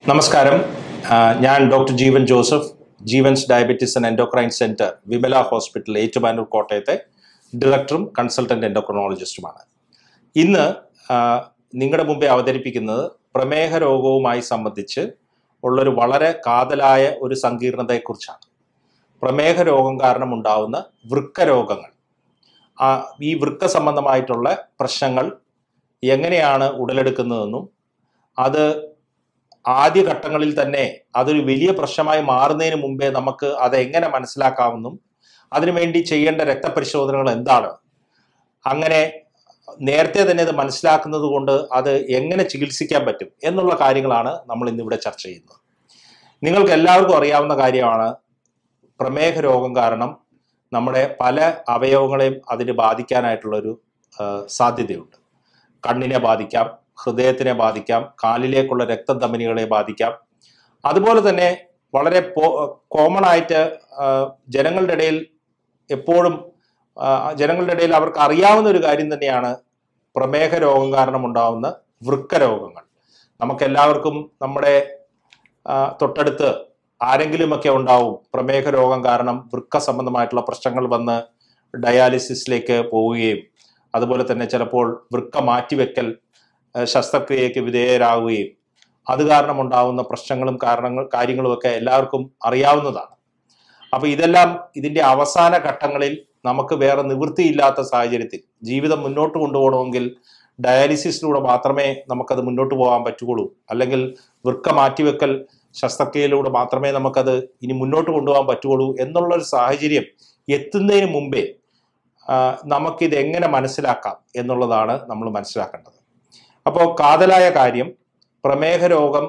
നമസ്കാരം ആ, ഞാൻ doctor Jeevan Joseph Jeevan's diabetes and endocrine centre Vimala hospital Ettumanoor കോട്ടയത്തെ ഡയറക്ടറും കൺസൾട്ടന്റ് എൻഡോക്രോണോളജിസ്റ്റുമാണ് ഇന്ന് ആ, നിങ്ങളുടെ മുമ്പേ അവതരിപ്പിക്കുന്നത് പ്രമേഹ രോഗവുമായി സംബന്ധിച്ച് ഉള്ളൊരു വളരെ കാതലായ ഒരു സങ്കീർണതയെക്കുറിച്ചാണ് പ്രമേഹ രോഗം കാരണം ഉണ്ടാവുന്ന വൃക്ക രോഗങ്ങൾ ആ, ഈ വൃക്ക സംബന്ധമായിട്ടുള്ള പ്രശ്നങ്ങൾ എങ്ങനെയാണ് ഉടലെടുക്കുന്നതെന്നും അത് ആദ്യഘട്ടങ്ങളിൽ തന്നെ അതൊരു വലിയ പ്രശ്നമായി മാറുന്നതിന് മുമ്പേ നമുക്ക് അത് എങ്ങനെ മനസ്സിലാക്കാമെന്നും അതിനുവേണ്ടി ചെയ്യേണ്ട രക്തപരിശോധനകൾ എന്താണ് അങ്ങനെ നേരത്തെ തന്നെ അത് മനസ്സിലാക്കുന്നത് കൊണ്ട് അത് എങ്ങനെ ചികിത്സിക്കാൻ പറ്റും എന്നുള്ള കാര്യങ്ങളാണ് നമ്മൾ ഇന്നിവിടെ ചർച്ച ചെയ്യുന്നത് നിങ്ങൾക്ക് എല്ലാവർക്കും അറിയാവുന്ന കാര്യമാണ് പ്രമേഹ രോഗം കാരണം നമ്മുടെ പല അവയവങ്ങളെയും അതിന് ബാധിക്കാനായിട്ടുള്ളൊരു ആ, സാധ്യതയുണ്ട് കണ്ണിനെ ബാധിക്കാം ഹൃദയത്തിനെ ബാധിക്കാം കാലിലേക്കുള്ള രക്തധമനികളെ ബാധിക്കാം അതുപോലെ തന്നെ വളരെ കോമൺ ആയിട്ട് ആ, ജനങ്ങളുടെ ഇടയിൽ എപ്പോഴും ആ, ജനങ്ങളുടെ ഇടയിൽ അവർക്ക് അറിയാവുന്ന ഒരു കാര്യം തന്നെയാണ് പ്രമേഹ രോഗം കാരണം ഉണ്ടാവുന്ന വൃക്ക രോഗങ്ങൾ നമുക്കെല്ലാവർക്കും നമ്മുടെ ആ, തൊട്ടടുത്ത് ആരെങ്കിലുമൊക്കെ ഉണ്ടാവും പ്രമേഹ രോഗം കാരണം വൃക്ക സംബന്ധമായിട്ടുള്ള പ്രശ്നങ്ങൾ വന്ന് ഡയാലിസിസിലേക്ക് പോവുകയും അതുപോലെ തന്നെ ചിലപ്പോൾ വൃക്ക മാറ്റിവെക്കൽ ആ, ശസ്ത്രക്രിയയ്ക്ക് വിധേയരാകുകയും അത് കാരണം ഉണ്ടാവുന്ന പ്രശ്നങ്ങളും കാരണങ്ങൾ കാര്യങ്ങളുമൊക്കെ എല്ലാവർക്കും അറിയാവുന്നതാണ് അപ്പൊ ഇതെല്ലാം ഇതിന്റെ അവസാന ഘട്ടങ്ങളിൽ നമുക്ക് വേറെ നിവൃത്തിയില്ലാത്ത സാഹചര്യത്തിൽ ജീവിതം മുന്നോട്ട് കൊണ്ടുപോകണമെങ്കിൽ ഡയാലിസിസിലൂടെ മാത്രമേ നമുക്കത് മുന്നോട്ട് പോകാൻ പറ്റുകയുള്ളൂ അല്ലെങ്കിൽ വൃക്ക മാറ്റിവെക്കൽ ശസ്ത്രക്രിയയിലൂടെ മാത്രമേ നമുക്കത് ഇനി മുന്നോട്ട് കൊണ്ടുപോകാൻ പറ്റുകയുള്ളൂ എന്നുള്ള ഒരു സാഹചര്യം എത്തുന്നതിന് മുമ്പേ ആ, നമുക്കിത് എങ്ങനെ മനസ്സിലാക്കാം എന്നുള്ളതാണ് നമ്മൾ മനസ്സിലാക്കേണ്ടത് അപ്പോൾ കാതലായ കാര്യം പ്രമേഹ രോഗം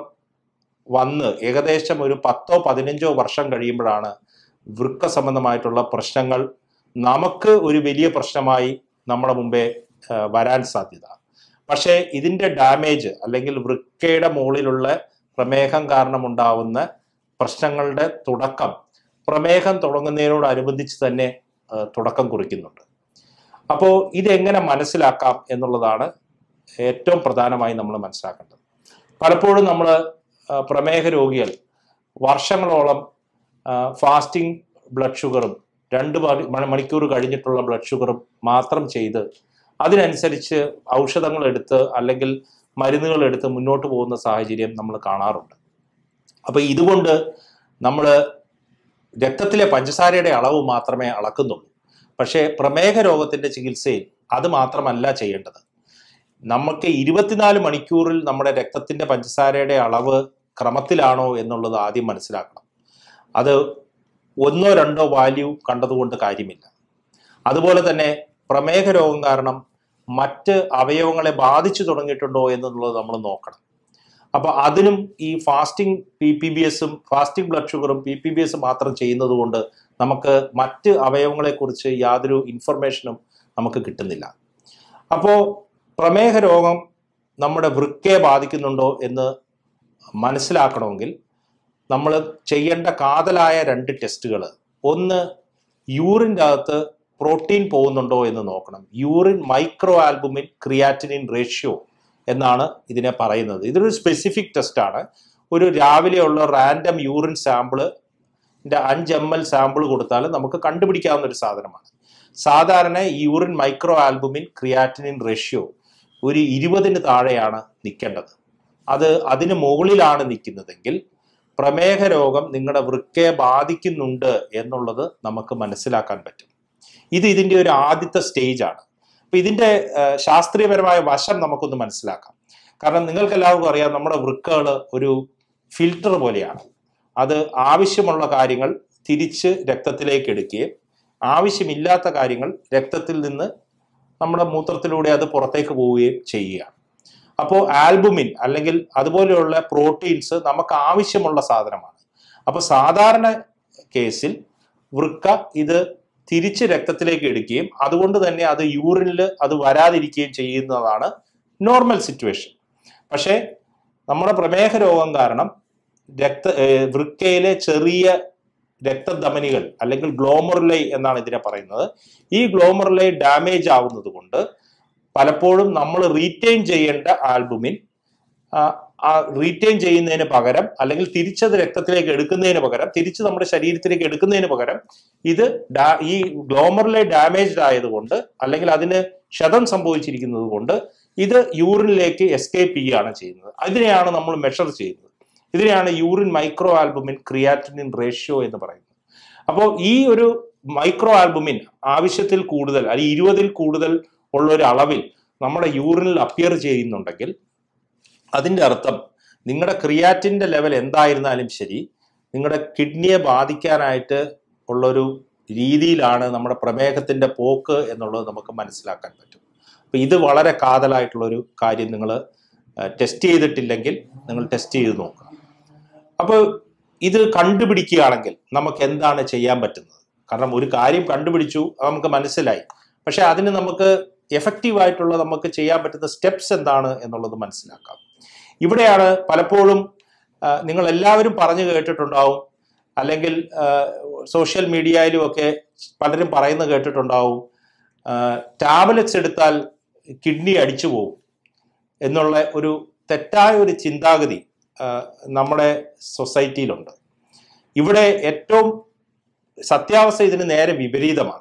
വന്ന് ഏകദേശം ഒരു പത്തോ പതിനഞ്ചോ വർഷം കഴിയുമ്പോഴാണ് വൃക്ക സംബന്ധമായിട്ടുള്ള പ്രശ്നങ്ങൾ നമുക്ക് ഒരു വലിയ പ്രശ്നമായി നമ്മുടെ മുമ്പേ ആ, വരാൻ സാധ്യത പക്ഷേ ഇതിന്റെ ഡാമേജ് അല്ലെങ്കിൽ വൃക്കയുടെ മുകളിലുള്ള പ്രമേഹം കാരണമുണ്ടാവുന്ന പ്രശ്നങ്ങളുടെ തുടക്കം പ്രമേഹം തുടങ്ങുന്നതിനോടനുബന്ധിച്ച് തന്നെ ആ, തുടക്കം കുറിക്കുന്നുണ്ട് അപ്പോൾ ഇതെങ്ങനെ മനസ്സിലാക്കാം എന്നുള്ളതാണ് ഏറ്റവും പ്രധാനമായി നമ്മൾ മനസ്സിലാക്കേണ്ടത് പലപ്പോഴും നമ്മൾ പ്രമേഹ രോഗികൾ വർഷങ്ങളോളം ഫാസ്റ്റിംഗ് ബ്ലഡ് ഷുഗറും രണ്ട് മണി- മണി- മണിക്കൂർ കഴിഞ്ഞിട്ടുള്ള ബ്ലഡ് ഷുഗറും മാത്രം ചെയ്ത് അതിനനുസരിച്ച് ഔഷധങ്ങൾ എടുത്ത് അല്ലെങ്കിൽ മരുന്നുകൾ എടുത്ത് മുന്നോട്ട് പോകുന്ന സാഹചര്യം നമ്മൾ കാണാറുണ്ട് അപ്പോൾ ഇതുകൊണ്ട് നമ്മൾ രക്തത്തിലെ പഞ്ചസാരയുടെ അളവ് മാത്രമേ അളക്കുന്നുള്ളൂ പക്ഷേ പ്രമേഹ രോഗത്തിന്റെ ചികിത്സയിൽ അത് മാത്രമല്ല ചെയ്യേണ്ടത് നമുക്ക് ഇരുപത്തിനാല് മണിക്കൂറിൽ നമ്മുടെ രക്തത്തിന്റെ പഞ്ചസാരയുടെ അളവ് ക്രമത്തിലാണോ എന്നുള്ളത് ആദ്യം മനസ്സിലാക്കണം അത് ഒന്നോ രണ്ടോ വാല്യൂ കണ്ടതുകൊണ്ട് കാര്യമില്ല അതുപോലെ തന്നെ പ്രമേഹ രോഗം കാരണം മറ്റ് അവയവങ്ങളെ ബാധിച്ചു തുടങ്ങിയിട്ടുണ്ടോ എന്നുള്ളത് നമ്മൾ നോക്കണം അപ്പൊ അതിനും ഈ ഫാസ്റ്റിംഗ് പി പി ബി എസും ഫാസ്റ്റിംഗ് ബ്ലഡ് ഷുഗറും പി പി ബി എസും മാത്രം ചെയ്യുന്നത് കൊണ്ട് നമുക്ക് മറ്റ് അവയവങ്ങളെക്കുറിച്ച് യാതൊരു ഇൻഫർമേഷനും നമുക്ക് കിട്ടുന്നില്ല അപ്പോൾ പ്രമേഹ രോഗം നമ്മുടെ വൃക്കയെ ബാധിക്കുന്നുണ്ടോ എന്ന് മനസ്സിലാക്കണമെങ്കിൽ നമ്മൾ ചെയ്യേണ്ട കാതലായ രണ്ട് ടെസ്റ്റുകൾ ഒന്ന് യൂറിൻ്റെ അകത്ത് പ്രോട്ടീൻ പോകുന്നുണ്ടോ എന്ന് നോക്കണം urine micro albumin creatinine ratio എന്നാണ് ഇതിനെ പറയുന്നത് ഇതൊരു സ്പെസിഫിക് ടെസ്റ്റാണ് ഒരു രാവിലെയുള്ള റാൻഡം യൂറിൻ സാമ്പിള് അഞ്ച് എം എൽ സാമ്പിൾ കൊടുത്താൽ നമുക്ക് കണ്ടുപിടിക്കാവുന്ന ഒരു സാധനമാണ് സാധാരണ ഈ urine micro albumin creatinine ratio ഒരു ഇരുപതിന് താഴെയാണ് നിൽക്കേണ്ടത് അത് അതിന് മുകളിലാണ് നിൽക്കുന്നതെങ്കിൽ പ്രമേഹ രോഗം നിങ്ങളുടെ വൃക്കയെ ബാധിക്കുന്നുണ്ട് എന്നുള്ളത് നമുക്ക് മനസ്സിലാക്കാൻ പറ്റും ഇത് ഇതിന്റെ ഒരു ആദ്യത്തെ സ്റ്റേജ് ആണ് അപ്പൊ ഇതിന്റെ ആ, ശാസ്ത്രീയപരമായ വശം നമുക്കൊന്ന് മനസ്സിലാക്കാം കാരണം നിങ്ങൾക്ക് എല്ലാവർക്കും അറിയാം നമ്മുടെ വൃക്കകൾ ഒരു ഫിൽട്ടർ പോലെയാണ് അത് ആവശ്യമുള്ള കാര്യങ്ങൾ തിരിച്ച് രക്തത്തിലേക്ക് എടുക്കുകയും ആവശ്യമില്ലാത്ത കാര്യങ്ങൾ രക്തത്തിൽ നിന്ന് നമ്മുടെ മൂത്രത്തിലൂടെ അത് പുറത്തേക്ക് പോവുകയും ചെയ്യുകയാണ് അപ്പോൾ ആൽബുമിൻ അല്ലെങ്കിൽ അതുപോലെയുള്ള പ്രോട്ടീൻസ് നമുക്ക് ആവശ്യമുള്ള സാധനമാണ് അപ്പോൾ സാധാരണ കേസിൽ വൃക്ക ഇത് തിരിച്ച് രക്തത്തിലേക്ക് എടുക്കുകയും അതുകൊണ്ട് തന്നെ അത് യൂറിനിൽ അത് വരാതിരിക്കുകയും ചെയ്യുന്നതാണ് നോർമൽ സിറ്റുവേഷൻ പക്ഷേ നമ്മുടെ പ്രമേഹ രോഗം കാരണം രക്ത ഏർ വൃക്കയിലെ ചെറിയ രക്തധമനികൾ അല്ലെങ്കിൽ ഗ്ലോമറുലൈ എന്നാണ് ഇതിനെ പറയുന്നത് ഈ ഗ്ലോമറുലൈ ഡാമേജ് ആവുന്നത് കൊണ്ട് പലപ്പോഴും നമ്മൾ റീറ്റെയിൻ ചെയ്യേണ്ട ആൽബുമിൻ ആ, ആ റീറ്റെയിൻ ചെയ്യുന്നതിന് പകരം അല്ലെങ്കിൽ തിരിച്ചത് രക്തത്തിലേക്ക് എടുക്കുന്നതിന് പകരം തിരിച്ച് നമ്മുടെ ശരീരത്തിലേക്ക് എടുക്കുന്നതിന് പകരം ഇത് ഡാ- ഈ ഗ്ലോമറിലെ ഡാമേജ്ഡ് ആയതുകൊണ്ട് അല്ലെങ്കിൽ അതിന് ക്ഷതം സംഭവിച്ചിരിക്കുന്നത് കൊണ്ട് ഇത് യൂറിനിലേക്ക് എസ്കേപ്പ് ചെയ്യുകയാണ് ചെയ്യുന്നത് അതിനെയാണ് നമ്മൾ മെഷർ ചെയ്യുന്നത് ഇതിനെയാണ് urine micro albumin creatinine ratio എന്ന് പറയുന്നത് അപ്പോൾ ഈ ഒരു മൈക്രോ ആൽബുമിൻ ആവശ്യത്തിൽ കൂടുതൽ അല്ലെങ്കിൽ ഇരുപതിൽ കൂടുതൽ ഉള്ള ഒരു അളവിൽ നമ്മുടെ യൂറിനിൽ അപ്പിയർ ചെയ്യുന്നുണ്ടെങ്കിൽ അതിൻ്റെ അർത്ഥം നിങ്ങളുടെ ക്രിയാറ്റിൻ്റെ ലെവൽ എന്തായിരുന്നാലും ശരി നിങ്ങളുടെ കിഡ്നിയെ ബാധിക്കാനായിട്ട് ഉള്ളൊരു രീതിയിലാണ് നമ്മുടെ പ്രമേഹത്തിൻ്റെ പോക്ക് എന്നുള്ളത് നമുക്ക് മനസ്സിലാക്കാൻ പറ്റും അപ്പോൾ ഇത് വളരെ കാതലായിട്ടുള്ളൊരു കാര്യം നിങ്ങൾ ടെസ്റ്റ് ചെയ്തിട്ടില്ലെങ്കിൽ നിങ്ങൾ ടെസ്റ്റ് ചെയ്ത് നോക്കുക അപ്പോൾ ഇത് കണ്ടുപിടിക്കുകയാണെങ്കിൽ നമുക്ക് എന്താണ് ചെയ്യാൻ പറ്റുന്നത് കാരണം ഒരു കാര്യം കണ്ടുപിടിച്ചു അത് നമുക്ക് മനസ്സിലായി പക്ഷെ അതിന് നമുക്ക് എഫക്റ്റീവ് ആയിട്ടുള്ള നമുക്ക് ചെയ്യാൻ പറ്റുന്ന സ്റ്റെപ്സ് എന്താണ് എന്നുള്ളത് മനസ്സിലാക്കാം ഇവിടെയാണ് പലപ്പോഴും ആ, നിങ്ങൾ എല്ലാവരും പറഞ്ഞു കേട്ടിട്ടുണ്ടാവും അല്ലെങ്കിൽ സോഷ്യൽ മീഡിയയിലും ഒക്കെ പലരും പറയുന്നത് കേട്ടിട്ടുണ്ടാവും ടാബ്ലറ്റ്സ് എടുത്താൽ കിഡ്നി അടിച്ചു പോകും എന്നുള്ള ഒരു തെറ്റായ ഒരു ചിന്താഗതി ആ, നമ്മുടെ സൊസൈറ്റിയിലുണ്ട് ഇവിടെ ഏറ്റവും സത്യാവസ്ഥ ഇതിന് നേരെ വിപരീതമാണ്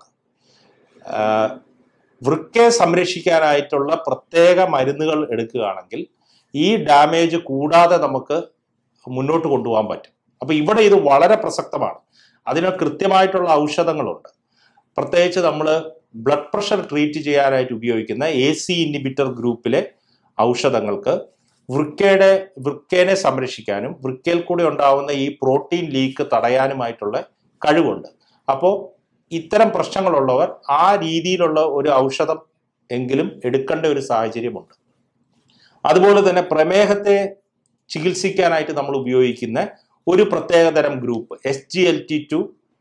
ആ, വൃക്കയെ സംരക്ഷിക്കാനായിട്ടുള്ള പ്രത്യേക മരുന്നുകൾ എടുക്കുകയാണെങ്കിൽ ഈ ഡാമേജ് കൂടാതെ നമുക്ക് മുന്നോട്ട് കൊണ്ടുപോകാൻ പറ്റും അപ്പൊ ഇവിടെ ഇത് വളരെ പ്രസക്തമാണ് അതിന് കൃത്യമായിട്ടുള്ള ഔഷധങ്ങളുണ്ട് പ്രത്യേകിച്ച് നമ്മൾ ബ്ലഡ് പ്രഷർ ട്രീറ്റ് ചെയ്യാനായിട്ട് ഉപയോഗിക്കുന്ന എ സി ഇൻഹിബിറ്റർ ഗ്രൂപ്പിലെ ഔഷധങ്ങൾക്ക് വൃക്കയുടെ വൃക്കേനെ സംരക്ഷിക്കാനും വൃക്കയിൽ കൂടെ ഉണ്ടാവുന്ന ഈ പ്രോട്ടീൻ ലീക്ക് തടയാനുമായിട്ടുള്ള കഴിവുണ്ട് അപ്പോൾ ഇത്തരം പ്രശ്നങ്ങളുള്ളവർ ആ രീതിയിലുള്ള ഒരു ഔഷധം എങ്കിലും എടുക്കേണ്ട ഒരു സാഹചര്യമുണ്ട് അതുപോലെ തന്നെ പ്രമേഹത്തെ ചികിത്സിക്കാനായിട്ട് നമ്മൾ ഉപയോഗിക്കുന്ന ഒരു പ്രത്യേകതരം group S G L T two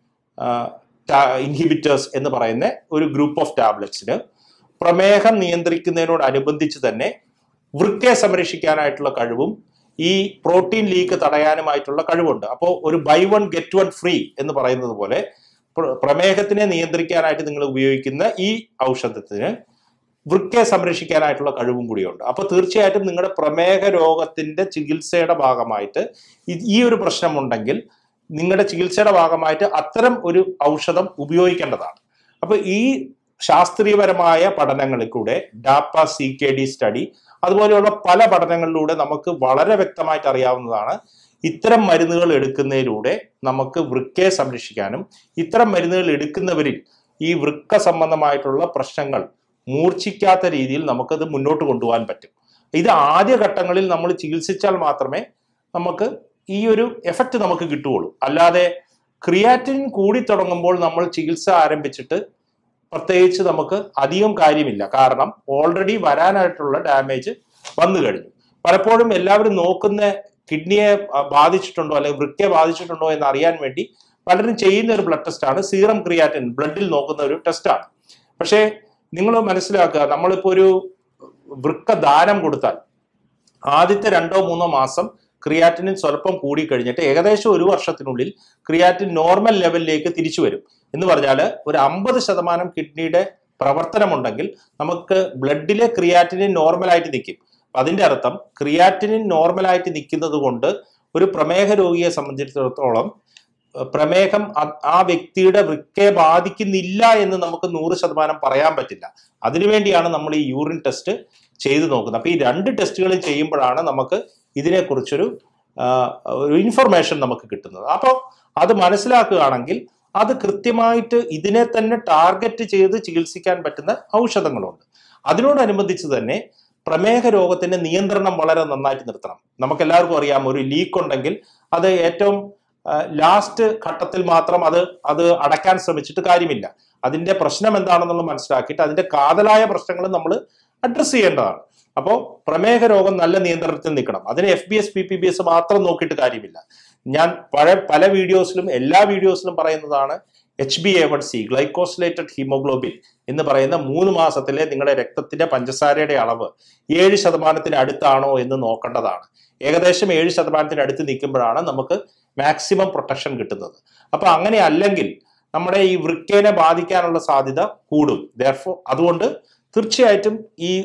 inhibitors എന്ന് പറയുന്ന ഒരു ഗ്രൂപ്പ് ഓഫ് ടാബ്ലറ്റ്സിന് പ്രമേഹം നിയന്ത്രിക്കുന്നതിനോടനുബന്ധിച്ച് തന്നെ വൃക്കയെ സംരക്ഷിക്കാനായിട്ടുള്ള കഴിവും ഈ പ്രോട്ടീൻ ലീക്ക് തടയാനുമായിട്ടുള്ള കഴിവുണ്ട് അപ്പോൾ ഒരു buy one get one free എന്ന് പറയുന്നത് പോലെ പ്ര- പ്രമേഹത്തിനെ നിയന്ത്രിക്കാനായിട്ട് നിങ്ങൾ ഉപയോഗിക്കുന്ന ഈ ഔഷധത്തിന് വൃക്കയെ സംരക്ഷിക്കാനായിട്ടുള്ള കഴിവും കൂടിയുണ്ട് അപ്പൊ തീർച്ചയായിട്ടും നിങ്ങളുടെ പ്രമേഹ രോഗത്തിന്റെ ചികിത്സയുടെ ഭാഗമായിട്ട് ഇ- ഈ ഒരു പ്രശ്നമുണ്ടെങ്കിൽ നിങ്ങളുടെ ചികിത്സയുടെ ഭാഗമായിട്ട് അത്തരം ഒരു ഔഷധം ഉപയോഗിക്കേണ്ടതാണ് അപ്പൊ ഈ ശാസ്ത്രീയപരമായ പഠനങ്ങളിൽ കൂടെ DAPA C K D study അതുപോലെയുള്ള പല പഠനങ്ങളിലൂടെ നമുക്ക് വളരെ വ്യക്തമായിട്ട് അറിയാവുന്നതാണ് ഇത്തരം മരുന്നുകൾ എടുക്കുന്നതിലൂടെ നമുക്ക് വൃക്കയെ സംരക്ഷിക്കാനും ഇത്തരം മരുന്നുകൾ എടുക്കുന്നവരിൽ ഈ വൃക്ക സംബന്ധമായിട്ടുള്ള പ്രശ്നങ്ങൾ മൂർച്ഛിക്കാത്ത രീതിയിൽ നമുക്കത് മുന്നോട്ട് കൊണ്ടുപോകാൻ പറ്റും ഇത് ആദ്യ ഘട്ടങ്ങളിൽ നമ്മൾ ചികിത്സിച്ചാൽ മാത്രമേ നമുക്ക് ഈ ഒരു എഫക്റ്റ് നമുക്ക് കിട്ടുകയുള്ളൂ അല്ലാതെ ക്രിയാറ്റിൻ കൂടി തുടങ്ങുമ്പോൾ നമ്മൾ ചികിത്സ ആരംഭിച്ചിട്ട് പ്രത്യേകിച്ച് നമുക്ക് അധികം കാര്യമില്ല കാരണം ഓൾറെഡി വരാനായിട്ടുള്ള ഡാമേജ് വന്നു കഴിഞ്ഞു പലപ്പോഴും എല്ലാവരും നോക്കുന്ന കിഡ്നിയെ ആ, ബാധിച്ചിട്ടുണ്ടോ അല്ലെങ്കിൽ വൃക്കയെ ബാധിച്ചിട്ടുണ്ടോ എന്ന് അറിയാൻ വേണ്ടി പലരും ചെയ്യുന്ന ഒരു ബ്ലഡ് ടെസ്റ്റാണ് സീറം ക്രിയാറ്റിൻ ബ്ലഡിൽ നോക്കുന്ന ഒരു ടെസ്റ്റാണ് പക്ഷേ നിങ്ങൾ മനസ്സിലാക്കുക നമ്മളിപ്പോൾ ഒരു വൃക്ക ദാനം കൊടുത്താൽ ആദ്യത്തെ രണ്ടോ മൂന്നോ മാസം ക്രിയാറ്റിനിൻ സ്വല്പം കൂടി കഴിഞ്ഞിട്ട് ഏകദേശം ഒരു വർഷത്തിനുള്ളിൽ ക്രിയാറ്റിൻ നോർമൽ ലെവലിലേക്ക് തിരിച്ചു വരും എന്ന് പറഞ്ഞാൽ ഒരു അമ്പത് ശതമാനം കിഡ്നിയുടെ പ്രവർത്തനമുണ്ടെങ്കിൽ നമുക്ക് ബ്ലഡിലെ ക്രിയാറ്റിനിൻ നോർമലായിട്ട് നിൽക്കും അപ്പൊ അതിന്റെ അർത്ഥം ക്രിയാറ്റിനിൻ നോർമലായിട്ട് നിൽക്കുന്നത് കൊണ്ട് ഒരു പ്രമേഹ രോഗിയെ സംബന്ധിച്ചിടത്തോളം ഏഹ് പ്രമേഹം അ- ആ വ്യക്തിയുടെ വൃക്കയെ ബാധിക്കുന്നില്ല എന്ന് നമുക്ക് നൂറ് ശതമാനം പറയാൻ പറ്റില്ല അതിനുവേണ്ടിയാണ് നമ്മൾ ഈ യൂറിൻ ടെസ്റ്റ് ചെയ്തു നോക്കുന്നത് അപ്പൊ ഈ രണ്ട് ടെസ്റ്റുകളും ചെയ്യുമ്പോഴാണ് നമുക്ക് ഇതിനെക്കുറിച്ചൊരു ആ, ഒരു ഇൻഫർമേഷൻ നമുക്ക് കിട്ടുന്നത് അപ്പോൾ അത് മനസ്സിലാക്കുകയാണെങ്കിൽ അത് കൃത്യമായിട്ട് ഇതിനെ തന്നെ ടാർഗറ്റ് ചെയ്ത് ചികിത്സിക്കാൻ പറ്റുന്ന ഔഷധങ്ങളുണ്ട് അതിനോടനുബന്ധിച്ച് തന്നെ പ്രമേഹ രോഗത്തിന്റെ നിയന്ത്രണം വളരെ നന്നായിട്ട് നിർത്തണം നമുക്ക് എല്ലാവർക്കും അറിയാം ഒരു ലീക്ക് ഉണ്ടെങ്കിൽ അത് ഏറ്റവും ലാസ്റ്റ് ഘട്ടത്തിൽ മാത്രം അത് അത് അടയ്ക്കാൻ ശ്രമിച്ചിട്ട് കാര്യമില്ല അതിന്റെ പ്രശ്നം എന്താണെന്നുള്ളത് മനസ്സിലാക്കിയിട്ട് അതിന്റെ കാതലായ പ്രശ്നങ്ങൾ നമ്മൾ അഡ്രസ്സ് ചെയ്യേണ്ടതാണ് അപ്പോൾ പ്രമേഹ രോഗം നല്ല നിയന്ത്രണത്തിൽ നിൽക്കണം അതിന് F B S P P B S മാത്രം നോക്കിയിട്ട് കാര്യമില്ല ഞാൻ പഴയ പല വീഡിയോസിലും എല്ലാ വീഡിയോസിലും പറയുന്നതാണ് H B A one C glycosylated haemoglobin എന്ന് പറയുന്ന മൂന്ന് മാസത്തിലെ നിങ്ങളുടെ രക്തത്തിന്റെ പഞ്ചസാരയുടെ അളവ് ഏഴ് ശതമാനത്തിന് അടുത്താണോ എന്ന് നോക്കേണ്ടതാണ് ഏകദേശം ഏഴ് ശതമാനത്തിന് അടുത്ത് നിൽക്കുമ്പോഴാണ് നമുക്ക് മാക്സിമം പ്രൊട്ടക്ഷൻ കിട്ടുന്നത് അപ്പൊ അങ്ങനെ അല്ലെങ്കിൽ നമ്മുടെ ഈ വൃക്കേനെ ബാധിക്കാനുള്ള സാധ്യത കൂടും ദർഫോ അതുകൊണ്ട് തീർച്ചയായിട്ടും ഈ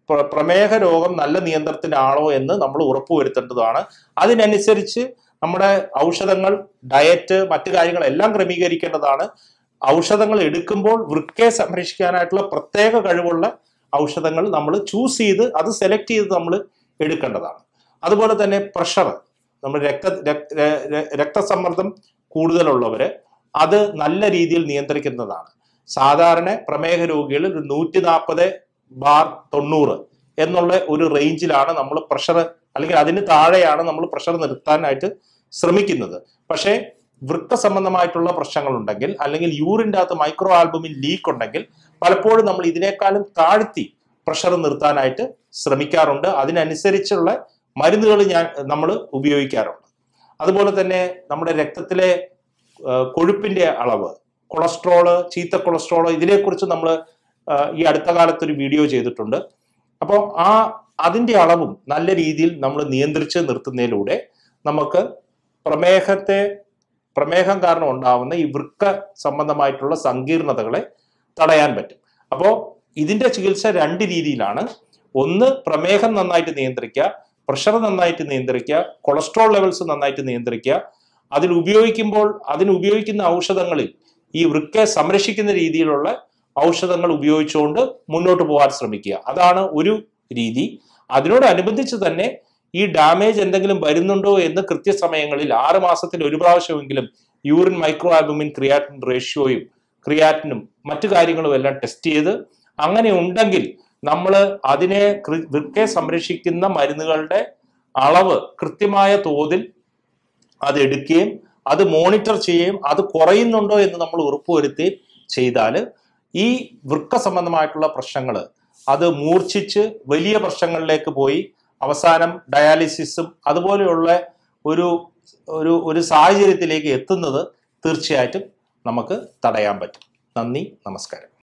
പ്ര- പ്രമേഹ രോഗം നല്ല നിയന്ത്രണത്തിലാണോ എന്ന് നമ്മൾ ഉറപ്പുവരുത്തേണ്ടതാണ് അതിനനുസരിച്ച് നമ്മുടെ ഔഷധങ്ങൾ ഡയറ്റ് മറ്റു കാര്യങ്ങളെല്ലാം ക്രമീകരിക്കേണ്ടതാണ് ഔഷധങ്ങൾ എടുക്കുമ്പോൾ വൃക്കയെ സംരക്ഷിക്കാനായിട്ടുള്ള പ്രത്യേക കഴിവുള്ള ഔഷധങ്ങൾ നമ്മൾ ചൂസ് ചെയ്ത് അത് സെലക്ട് ചെയ്ത് നമ്മൾ എടുക്കേണ്ടതാണ് അതുപോലെ തന്നെ പ്രഷർ നമ്മൾ രക്ത രക്ത- ര- ര- രക്തസമ്മർദ്ദം കൂടുതലുള്ളവര് അത് നല്ല രീതിയിൽ നിയന്ത്രിക്കുന്നതാണ് സാധാരണ പ്രമേഹ രോഗികളിൽ ഒരു നൂറ്റി നാൽപ്പത് ബാർ തൊണ്ണൂറ് എന്നുള്ള ഒരു റേഞ്ചിലാണ് നമ്മൾ പ്രഷർ അല്ലെങ്കിൽ അതിന് താഴെയാണ് നമ്മൾ പ്രഷർ നിർത്താനായിട്ട് ശ്രമിക്കുന്നത് പക്ഷേ വൃക്ക സംബന്ധമായിട്ടുള്ള പ്രശ്നങ്ങളുണ്ടെങ്കിൽ അല്ലെങ്കിൽ യൂറിൻ്റെ അകത്ത് മൈക്രോ ആൽബുമിൻ ലീക്ക് ഉണ്ടെങ്കിൽ പലപ്പോഴും നമ്മൾ ഇതിനേക്കാളും താഴ്ത്തി പ്രഷർ നിർത്താനായിട്ട് ശ്രമിക്കാറുണ്ട് അതിനനുസരിച്ചുള്ള മരുന്നുകൾ ഞാൻ നമ്മൾ ഉപയോഗിക്കാറുണ്ട് അതുപോലെ തന്നെ നമ്മുടെ രക്തത്തിലെ ആ, കൊഴുപ്പിന്റെ അളവ് കൊളസ്ട്രോള് ചീത്ത കൊളസ്ട്രോള് ഇതിനെക്കുറിച്ച് നമ്മൾ ഈ അടുത്ത കാലത്ത് ഒരു വീഡിയോ ചെയ്തിട്ടുണ്ട് അപ്പോൾ ആ അതിന്റെ അളവും നല്ല രീതിയിൽ നമ്മൾ നിയന്ത്രിച്ച് നിർത്തുന്നതിലൂടെ നമുക്ക് പ്രമേഹത്തെ പ്രമേഹം കാരണം ഉണ്ടാവുന്ന ഈ വൃക്ക സംബന്ധമായിട്ടുള്ള സങ്കീർണതകളെ തടയാൻ പറ്റും അപ്പോൾ ഇതിന്റെ ചികിത്സ രണ്ട് രീതിയിലാണ് ഒന്ന് പ്രമേഹം നന്നായിട്ട് നിയന്ത്രിക്കുക പ്രഷർ നന്നായിട്ട് നിയന്ത്രിക്കുക കൊളസ്ട്രോൾ ലെവൽസ് നന്നായിട്ട് നിയന്ത്രിക്കുക അതിൽ ഉപയോഗിക്കുമ്പോൾ അതിന് ഉപയോഗിക്കുന്ന ഔഷധങ്ങളിൽ ഈ വൃക്കയെ സംരക്ഷിക്കുന്ന രീതിയിലുള്ള ഔഷധങ്ങൾ ഉപയോഗിച്ചുകൊണ്ട് മുന്നോട്ട് പോകാൻ ശ്രമിക്കുക അതാണ് ഒരു രീതി അതിനോടനുബന്ധിച്ച് തന്നെ ഈ ഡാമേജ് എന്തെങ്കിലും വരുന്നുണ്ടോ എന്ന് കൃത്യസമയങ്ങളിൽ ആറ് മാസത്തിൽ ഒരു പ്രാവശ്യമെങ്കിലും യൂറിൻ മൈക്രോ ആൽബുമിൻ ക്രിയാറ്റിൻ റേഷ്യോയും ക്രിയാറ്റിനും മറ്റു കാര്യങ്ങളും എല്ലാം ടെസ്റ്റ് ചെയ്ത് അങ്ങനെ ഉണ്ടെങ്കിൽ നമ്മൾ അതിനെ കൃ- വൃക്കയെ സംരക്ഷിക്കുന്ന മരുന്നുകളുടെ അളവ് കൃത്യമായ തോതിൽ അത് എടുക്കുകയും അത് മോണിറ്റർ ചെയ്യുകയും അത് കുറയുന്നുണ്ടോ എന്ന് നമ്മൾ ഉറപ്പുവരുത്തുകയും ചെയ്താൽ ഈ വൃക്ക സംബന്ധമായിട്ടുള്ള പ്രശ്നങ്ങൾ അത് മൂർച്ഛിച്ച് വലിയ പ്രശ്നങ്ങളിലേക്ക് പോയി അവസാനം ഡയാലിസിസും അതുപോലെയുള്ള ഒരു ഒരു ഒരു സാഹചര്യത്തിലേക്ക് എത്തുന്നത് തീർച്ചയായിട്ടും നമുക്ക് തടയാൻ പറ്റും നന്ദി നമസ്കാരം